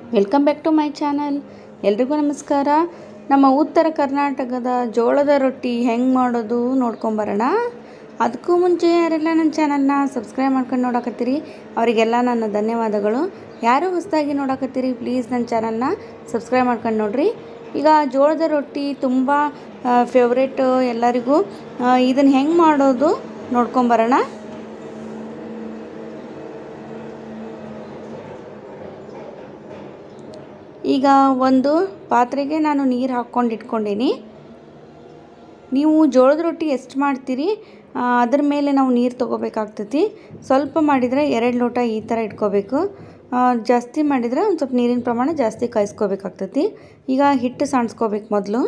welcome back to my channel ಎಲ್ರಿಗೂ ನಮಸ್ಕಾರ ನಮ್ಮ ಉತ್ತರ ಕರ್ನಾಟಕದ ಜೋಳದ ರೊಟ್ಟಿ ಹೆಂಗೆ ಮಾಡೋದು ನೋಡ್ಕೊಂಬರೋಣ ಅದಕ್ಕೂ ಮುಂಚೆ ಯಾರೆಲ್ಲ ನನ್ನ ಚಾನಲ್ನ ಸಬ್ಸ್ಕ್ರೈಬ್ ಮಾಡ್ಕೊಂಡು ನೋಡಕತ್ತೀರಿ ಅವರಿಗೆಲ್ಲ ನನ್ನ ಧನ್ಯವಾದಗಳು ಯಾರು ಹೊಸದಾಗಿ ನೋಡಕತ್ತೀರಿ ಪ್ಲೀಸ್ ನನ್ನ ಚಾನಲ್ನ ಸಬ್ಸ್ಕ್ರೈಬ್ ಮಾಡ್ಕೊಂಡು ನೋಡ್ರಿ ಈಗ ಜೋಳದ ರೊಟ್ಟಿ ತುಂಬ ಫೇವ್ರೇಟ್ ಎಲ್ಲರಿಗೂ ಇದನ್ನು ಹೆಂಗೆ ಮಾಡೋದು ನೋಡ್ಕೊಂಬರೋಣ ಈಗ ಒಂದು ಪಾತ್ರೆಗೆ ನಾನು ನೀರು ಹಾಕ್ಕೊಂಡು ಇಟ್ಕೊಂಡೀನಿ ನೀವು ಜೋಳದ ರೊಟ್ಟಿ ಎಷ್ಟು ಮಾಡ್ತೀರಿ ಆ, ಅದ್ರ ಮೇಲೆ ನಾವು ನೀರು ತೊಗೋಬೇಕಾಗ್ತೈತಿ ಸ್ವಲ್ಪ ಮಾಡಿದರೆ ಎರಡು ಲೋಟ ಈ ಥರ ಇಟ್ಕೋಬೇಕು ಆ, ಜಾಸ್ತಿ ಮಾಡಿದರೆ ಒಂದು ಸ್ವಲ್ಪ ನೀರಿನ ಪ್ರಮಾಣ ಜಾಸ್ತಿ ಕಾಯಿಸ್ಕೋಬೇಕಾಗ್ತೈತಿ ಈಗ ಹಿಟ್ಟು ಸಾಣಿಸ್ಕೋಬೇಕು ಮೊದಲು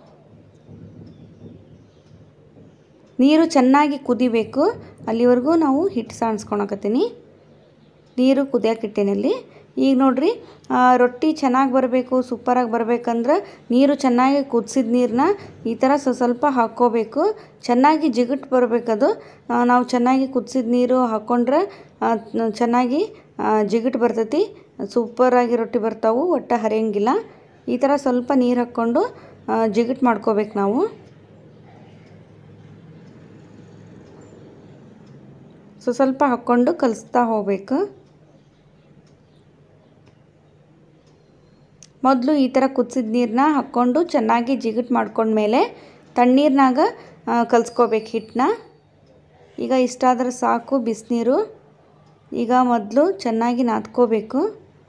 ನೀರು ಚೆನ್ನಾಗಿ ಕುದಿಬೇಕು ಅಲ್ಲಿವರೆಗೂ ನಾವು ಹಿಟ್ಟು ಸಾಣಿಸ್ಕೊಳಕತ್ತೀನಿ ನೀರು ಕುದಿಯಕ್ಕೆ ಇಟ್ಟೇನಲ್ಲಿ ಈಗ ನೋಡ್ರಿ ಆ, ರೊಟ್ಟಿ ಚೆನ್ನಾಗಿ ಬರಬೇಕು ಸೂಪರಾಗಿ ಬರಬೇಕಂದ್ರೆ ನೀರು ಚೆನ್ನಾಗಿ ಕುದಿಸಿದ ನೀರನ್ನ ಈ ಥರ ಸ್ವ ಸ್ವಲ್ಪ ಹಾಕ್ಕೋಬೇಕು ಚೆನ್ನಾಗಿ ಜಿಗುಟ್ ಬರಬೇಕದು ಆ, ನಾವು ಚೆನ್ನಾಗಿ ಕುದಿಸಿದ ನೀರು ಹಾಕ್ಕೊಂಡ್ರೆ ಆ, ಚೆನ್ನಾಗಿ ಆ, ಜಿಗುಟ್ ಬರ್ತೈತಿ ಸೂಪರಾಗಿ ರೊಟ್ಟಿ ಬರ್ತಾವು ಒಟ್ಟು ಹರಿಯಂಗಿಲ್ಲ ಈ ಥರ ಸ್ವಲ್ಪ ನೀರು ಹಾಕ್ಕೊಂಡು ಆ, ಜಿಗುಟ್ ಮಾಡ್ಕೋಬೇಕು ನಾವು ಸೊ ಸ್ವಲ್ಪ ಹಾಕ್ಕೊಂಡು ಕಲಿಸ್ತಾ ಹೋಗ್ಬೇಕು ಮೊದಲು ಈ ಥರ ಕುದಿಸಿದ ನೀರನ್ನ ಹಾಕ್ಕೊಂಡು ಚೆನ್ನಾಗಿ ಜಿಗುಟ್ ಮಾಡ್ಕೊಂಡ್ಮೇಲೆ ತಣ್ಣೀರ್ನಾಗ ಕಲಿಸ್ಕೋಬೇಕು ಹಿಟ್ಟನ್ನ ಈಗ ಇಷ್ಟಾದ್ರೆ ಸಾಕು ಬಿಸಿನೀರು ಈಗ ಮೊದಲು ಚೆನ್ನಾಗಿ ನಾದ್ಕೋಬೇಕು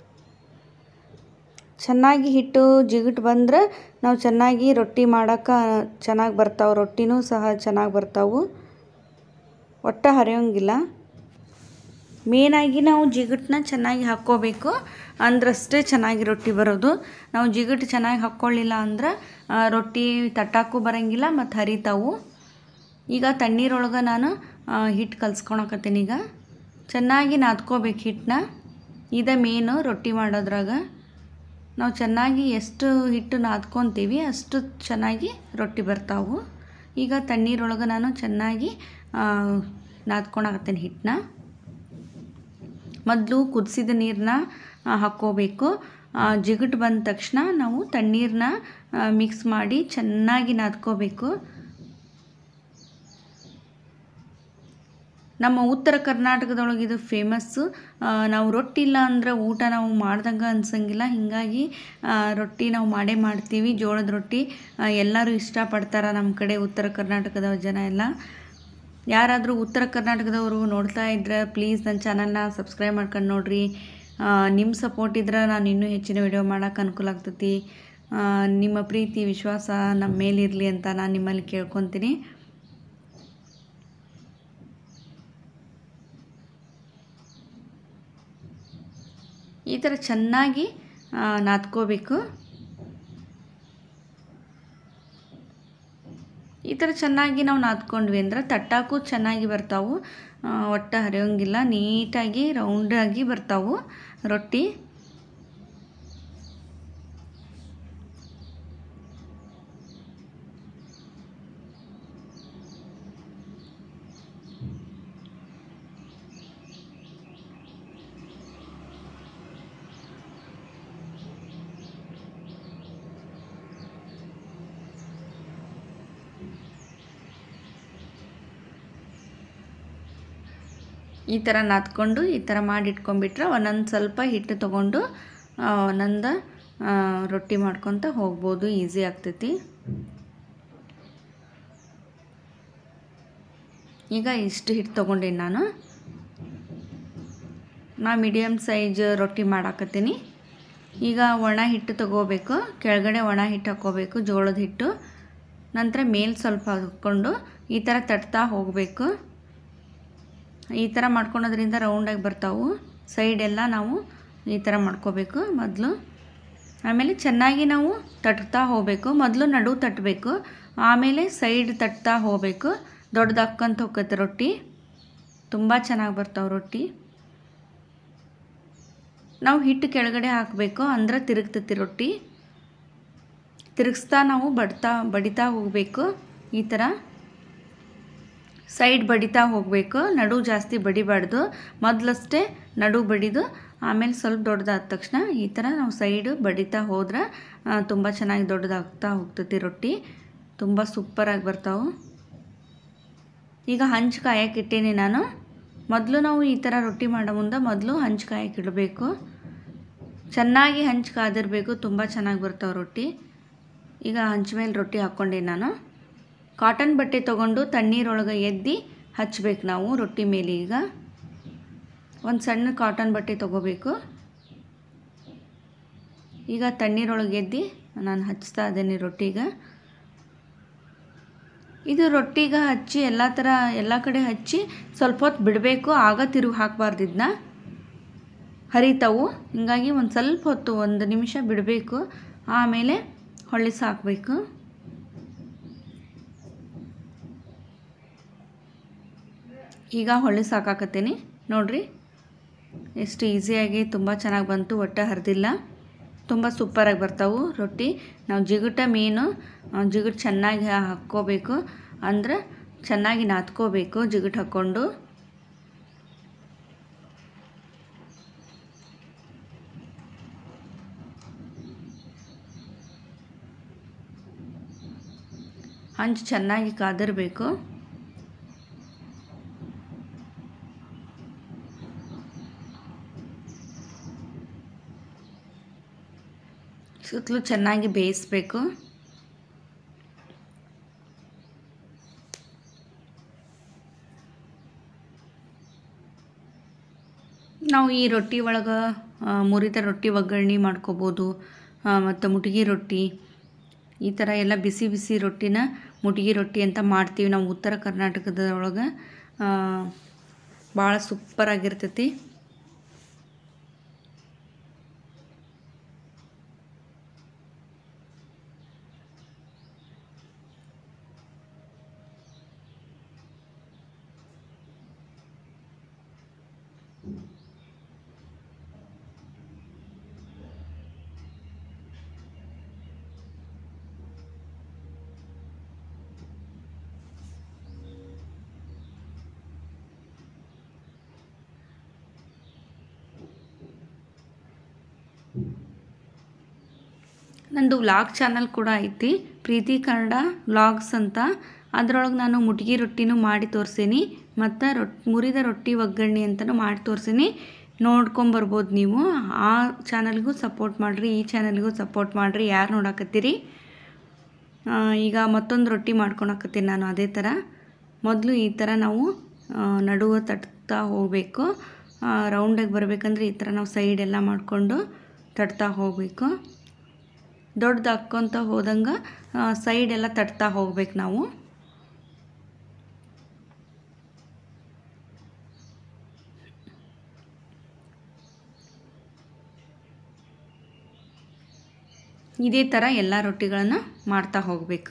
ಚೆನ್ನಾಗಿ ಹಿಟ್ಟು ಜಿಗುಟ್ ಬಂದ್ರೆ ನಾವು ಚೆನ್ನಾಗಿ ರೊಟ್ಟಿ ಮಾಡೋಕೆ ಚೆನ್ನಾಗಿ ಬರ್ತಾವೆ ರೊಟ್ಟಿನೂ ಸಹ ಚೆನ್ನಾಗಿ ಬರ್ತಾವೆ ಒಟ್ಟು ಹರಿಯೋಂಗಿಲ್ಲ ಮೇನಾಗಿ ನಾವು ಜಿಗುಟನ್ನ ಚೆನ್ನಾಗಿ ಹಾಕ್ಕೋಬೇಕು ಅಂದ್ರಷ್ಟೇ ಚೆನ್ನಾಗಿ ರೊಟ್ಟಿ ಬರೋದು ನಾವು ಜಿಗುಟು ಚೆನ್ನಾಗಿ ಹಾಕ್ಕೊಳ್ಳಿಲ್ಲ ಅಂದ್ರೆ ಆ, ರೊಟ್ಟಿ ತಟ್ಟಾಕು ಬರೋಂಗಿಲ್ಲ ಮತ್ತು ಹರಿತಾವು ಈಗ ತಣ್ಣೀರೊಳಗೆ ನಾನು ಆ, ಹಿಟ್ಟು ಕಲ್ಸ್ಕೊಳಕತ್ತೀನಿ ಈಗ ಚೆನ್ನಾಗಿ ನಾದ್ಕೋಬೇಕು ಹಿಟ್ಟನ್ನ ಇದೇ ಮೇನು ರೊಟ್ಟಿ ಮಾಡೋದ್ರಾಗ ನಾವು ಚೆನ್ನಾಗಿ ಎಷ್ಟು ಹಿಟ್ಟು ನಾದ್ಕೊತೀವಿ ಅಷ್ಟು ಚೆನ್ನಾಗಿ ರೊಟ್ಟಿ ಬರ್ತಾವು ಈಗ ತಣ್ಣೀರೊಳಗೆ ನಾನು ಚೆನ್ನಾಗಿ ನಾದ್ಕೊಳಕತ್ತೀನಿ ಹಿಟ್ಟನ್ನ ಮೊದಲು ಕುದಿಸಿದ ನೀರನ್ನ ಹಾಕ್ಕೋಬೇಕು ಜಿಗುಟು ಬಂದ ತಕ್ಷಣ ನಾವು ತಣ್ಣೀರನ್ನ ಮಿಕ್ಸ್ ಮಾಡಿ ಚೆನ್ನಾಗಿ ನಾದ್ಕೋಬೇಕು ನಮ್ಮ ಉತ್ತರ ಕರ್ನಾಟಕದೊಳಗೆ ಇದು ಫೇಮಸ್ಸು ನಾವು ರೊಟ್ಟಿ ಇಲ್ಲ ಅಂದ್ರೆ ಊಟ ನಾವು ಮಾಡ್ದಂಗೆ ಅನ್ಸಂಗಿಲ್ಲ ಹೀಗಾಗಿ ಆ, ರೊಟ್ಟಿ ನಾವು ಮಾಡೇ ಮಾಡ್ತೀವಿ ಜೋಳದ ರೊಟ್ಟಿ ಆ, ಎಲ್ಲರೂ ಇಷ್ಟಪಡ್ತಾರೆ ನಮ್ಮ ಕಡೆ ಉತ್ತರ ಕರ್ನಾಟಕದ ಜನ ಎಲ್ಲ ಯಾರಾದರೂ ಉತ್ತರ ಕರ್ನಾಟಕದವರು ನೋಡ್ತಾ ಇದ್ರೆ ಪ್ಲೀಸ್ ನನ್ನ ಚಾನಲ್ನ ಸಬ್ಸ್ಕ್ರೈಬ್ ಮಾಡ್ಕೊಂಡು ನೋಡ್ರಿ ಆ, ನಿಮ್ಮ ಸಪೋರ್ಟ್ ಇದ್ರೆ ನಾನು ಇನ್ನೂ ಹೆಚ್ಚಿನ ವಿಡಿಯೋ ಮಾಡೋಕೆ ಅನುಕೂಲ ಆಗ್ತೈತಿ ಆ, ನಿಮ್ಮ ಪ್ರೀತಿ ವಿಶ್ವಾಸ ನಮ್ಮ ಮೇಲಿರಲಿ ಅಂತ ನಾನು ನಿಮ್ಮಲ್ಲಿ ಕೇಳ್ಕೊತೀನಿ ಈ ಥರ ಚೆನ್ನಾಗಿ ಆ, ನಾದ್ಕೋಬೇಕು ಈ ಥರ ಚೆನ್ನಾಗಿ ನಾವು ನಾದ್ಕೊಂಡ್ವಿ ಅಂದ್ರೆ ತಟ್ಟಾಕು ಚೆನ್ನಾಗಿ ಬರ್ತಾವು ಆ, ಒಟ್ಟು ಹರಿಯೋಂಗಿಲ್ಲ ನೀಟಾಗಿ ರೌಂಡಾಗಿ ಬರ್ತಾವು ರೊಟ್ಟಿ ಈ ಥರ ನಾದ್ಕೊಂಡು ಈ ಥರ ಮಾಡಿ ಇಟ್ಕೊಂಡ್ಬಿಟ್ರೆ ಒಂದೊಂದು ಸ್ವಲ್ಪ ಹಿಟ್ಟು ತೊಗೊಂಡು ಆ, ಒಂದೊಂದು ಆ, ರೊಟ್ಟಿ ಮಾಡ್ಕೊತ ಹೋಗ್ಬೋದು ಈಸಿ ಆಗ್ತೈತಿ ಈಗ ಇಷ್ಟು ಹಿಟ್ಟು ತೊಗೊಂಡೀನಿ ನಾನು ನಾ ಮೀಡಿಯಮ್ ಸೈಜ್ ರೊಟ್ಟಿ ಮಾಡಾಕತ್ತೀನಿ ಈಗ ಒಣ ಹಿಟ್ಟು ತಗೋಬೇಕು ಕೆಳಗಡೆ ಒಣ ಹಿಟ್ಟು ಹಾಕ್ಕೋಬೇಕು ಜೋಳದ ಹಿಟ್ಟು ನಂತರ ಮೇಲೆ ಸ್ವಲ್ಪ ಹಾಕ್ಕೊಂಡು ಈ ಥರ ತಟ್ತಾ ಹೋಗಬೇಕು ಈ ಥರ ಮಾಡ್ಕೊಳೋದ್ರಿಂದ ರೌಂಡಾಗಿ ಬರ್ತಾವು ಸೈಡ್ ಎಲ್ಲ ನಾವು ಈ ಥರ ಮಾಡ್ಕೋಬೇಕು ಮೊದಲು ಆಮೇಲೆ ಚೆನ್ನಾಗಿ ನಾವು ತಟ್ತಾ ಹೋಗಬೇಕು ಮೊದಲು ನಡು ತಟ್ಟಬೇಕು ಆಮೇಲೆ ಸೈಡ್ ತಟ್ತಾ ಹೋಗಬೇಕು ದೊಡ್ಡದಾಕ್ಕಂತ ಹೋಗತ್ತೆ ರೊಟ್ಟಿ ತುಂಬ ಚೆನ್ನಾಗಿ ಬರ್ತಾವೆ ರೊಟ್ಟಿ ನಾವು ಹಿಟ್ಟು ಕೆಳಗಡೆ ಹಾಕಬೇಕು ಅಂದ್ರೆ ತಿರುಗ್ತೈತಿ ರೊಟ್ಟಿ ತಿರುಗಿಸ್ತಾ ನಾವು ಬಡ್ತಾ ಬಡಿತಾ ಹೋಗಬೇಕು ಈ ಥರ ಸೈಡ್ ಬಡಿತಾ ಹೋಗಬೇಕು ನಡು ಜಾಸ್ತಿ ಬಡಿಬಾರ್ದು ಮೊದಲಷ್ಟೇ ನಡು ಬಡಿದು ಆಮೇಲೆ ಸ್ವಲ್ಪ ದೊಡ್ಡದಾದ ತಕ್ಷಣ ಈ ಥರ ನಾವು ಸೈಡು ಬಡಿತಾ ಹೋದ್ರೆ ತುಂಬ ಚೆನ್ನಾಗಿ ದೊಡ್ಡದಾಗ್ತಾ ಹೋಗ್ತೈತಿ ರೊಟ್ಟಿ ತುಂಬ ಸೂಪರಾಗಿ ಬರ್ತಾವೆ ಈಗ ಹಂಚು ಕಾಯಕ್ಕೆ ಇಟ್ಟೀನಿ ನಾನು ಮೊದಲು ನಾವು ಈ ಥರ ರೊಟ್ಟಿ ಮಾಡೋ ಮುಂದೆ ಮೊದಲು ಹಂಚು ಕಾಯಕ್ಕೆ ಇಡಬೇಕು ಚೆನ್ನಾಗಿ ಹಂಚು ಕಾದಿರಬೇಕು ತುಂಬ ಚೆನ್ನಾಗಿ ಬರ್ತಾವೆ ರೊಟ್ಟಿ ಈಗ ಹಂಚ ಮೇಲೆ ರೊಟ್ಟಿ ಹಾಕ್ಕೊಂಡೆ ನಾನು ಕಾಟನ್ ಬಟ್ಟೆ ತೊಗೊಂಡು ತಣ್ಣೀರೊಳಗೆ ಎದ್ದು ಹಚ್ಬೇಕು ನಾವು ರೊಟ್ಟಿ ಮೇಲೆ ಈಗ ಒಂದು ಸಣ್ಣ ಕಾಟನ್ ಬಟ್ಟೆ ತೊಗೋಬೇಕು ಈಗ ತಣ್ಣೀರೊಳಗೆ ಎದ್ದು ನಾನು ಹಚ್ತಾ ಇದ್ದೇನೆ ರೊಟ್ಟಿಗೆ ಇದು ರೊಟ್ಟಿಗೆ ಹಚ್ಚಿ ಎಲ್ಲ ಥರ ಎಲ್ಲ ಕಡೆ ಹಚ್ಚಿ ಸ್ವಲ್ಪ ಹೊತ್ತು ಬಿಡಬೇಕು ಆಗ ತಿರುಗಿ ಹಾಕಬಾರ್ದು ಇದನ್ನ ಹರಿತಾವು ಹಿಂಗಾಗಿ ಒಂದು ಸ್ವಲ್ಪ ಹೊತ್ತು ಒಂದು ನಿಮಿಷ ಬಿಡಬೇಕು ಆಮೇಲೆ ಹೊಳ್ಳಿಸಿ ಹಾಕಬೇಕು ಈಗ ಹೊಳ್ಳಿಸಿ ಹಾಕಾಕತ್ತೀನಿ ನೋಡಿರಿ ಎಷ್ಟು ಈಸಿಯಾಗಿ ತುಂಬ ಚೆನ್ನಾಗಿ ಬಂತು ಒಟ್ಟೆ ಹರಿದಿಲ್ಲ ತುಂಬ ಸೂಪರಾಗಿ ಬರ್ತಾವೆ ರೊಟ್ಟಿ ನಾವು ಜಿಗುಟ ಮೀನು ಜಿಗುಟ್ ಚೆನ್ನಾಗಿ ಹಾಕ್ಕೋಬೇಕು ಅಂದ್ರೆ ಚೆನ್ನಾಗಿ ನಾದ್ಕೋಬೇಕು ಜಿಗುಟ್ ಹಾಕ್ಕೊಂಡು ಹಂಚು ಚೆನ್ನಾಗಿ ಕಾದಿರಬೇಕು ಸುತ್ತಲೂ ಚೆನ್ನಾಗಿ ಬೇಯಿಸ್ಬೇಕು ನಾವು ಈ ರೊಟ್ಟಿ ಒಳಗೆ ಮುರಿದ ರೊಟ್ಟಿ ಒಗ್ಗರಣೆ ಮಾಡ್ಕೋಬೋದು ಮತ್ತು ಮುಟ್ಗಿ ರೊಟ್ಟಿ ಈ ಥರ ಎಲ್ಲ ಬಿಸಿ ಬಿಸಿ ರೊಟ್ಟಿನ ಮುಟ್ಗಿ ರೊಟ್ಟಿ ಅಂತ ಮಾಡ್ತೀವಿ ನಾವು ಉತ್ತರ ಕರ್ನಾಟಕದ ಒಳಗೆ ಭಾಳ ಸೂಪರಾಗಿರ್ತೈತಿ ನಂದು ವ್ಲಾಗ್ ಚಾನಲ್ ಕೂಡ ಐತಿ ಪ್ರೀತಿ ಕನ್ನಡ ವ್ಲಾಗ್ಸ್ ಅಂತ ಅದರೊಳಗೆ ನಾನು ಮುಟ್ಗಿ ರೊಟ್ಟಿನೂ ಮಾಡಿ ತೋರಿಸೀನಿ ಮತ್ತು ರೊಟ್ ಮುರಿದ ರೊಟ್ಟಿ ಒಗ್ಗರಣೆ ಅಂತಲೂ ಮಾಡಿ ತೋರಿಸೀನಿ ನೋಡ್ಕೊಂಬರ್ಬೋದು ನೀವು ಆ ಚಾನಲ್ಗೂ ಸಪೋರ್ಟ್ ಮಾಡಿರಿ ಈ ಚಾನಲ್ಗೂ ಸಪೋರ್ಟ್ ಮಾಡಿರಿ ಯಾರು ನೋಡಾಕತ್ತೀರಿ ಈಗ ಮತ್ತೊಂದು ರೊಟ್ಟಿ ಮಾಡ್ಕೊಳಕತ್ತೀನಿ ನಾನು ಅದೇ ಥರ ಮೊದಲು ಈ ಥರ ನಾವು ನಡುವ ತಟ್ತಾ ಹೋಗಬೇಕು ರೌಂಡಾಗಿ ಬರಬೇಕಂದ್ರೆ ಈ ಥರ ನಾವು ಸೈಡ್ ಎಲ್ಲ ಮಾಡಿಕೊಂಡು ತಟ್ತಾ ಹೋಗಬೇಕು ದೊಡ್ಡದು ಹಾಕ್ಕೊತ ಹೋದಂಗೆ ಸೈಡ್ ಎಲ್ಲ ತಟ್ತಾ ಹೋಗ್ಬೇಕು ನಾವು ಇದೇ ಥರ ಎಲ್ಲ ರೊಟ್ಟಿಗಳನ್ನು ಮಾಡ್ತಾ ಹೋಗಬೇಕು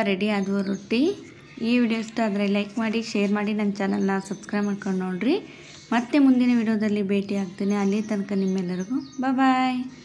ರೆಡಿ ಆದವು ರೊಟ್ಟಿ ಈ ವಿಡಿಯೋ ಇಷ್ಟ ಆದರೆ ಲೈಕ್ ಮಾಡಿ ಶೇರ್ ಮಾಡಿ ನನ್ನ ಚಾನಲ್ನ ಸಬ್ಸ್ಕ್ರೈಬ್ ಮಾಡ್ಕೊಂಡು ನೋಡಿರಿ ಮತ್ತೆ ಮುಂದಿನ ವಿಡಿಯೋದಲ್ಲಿ ಭೇಟಿ ಆಗ್ತೀನಿ ಅಲ್ಲಿ ತನಕ ನಿಮ್ಮೆಲ್ಲರಿಗೂ ಬಾಯ್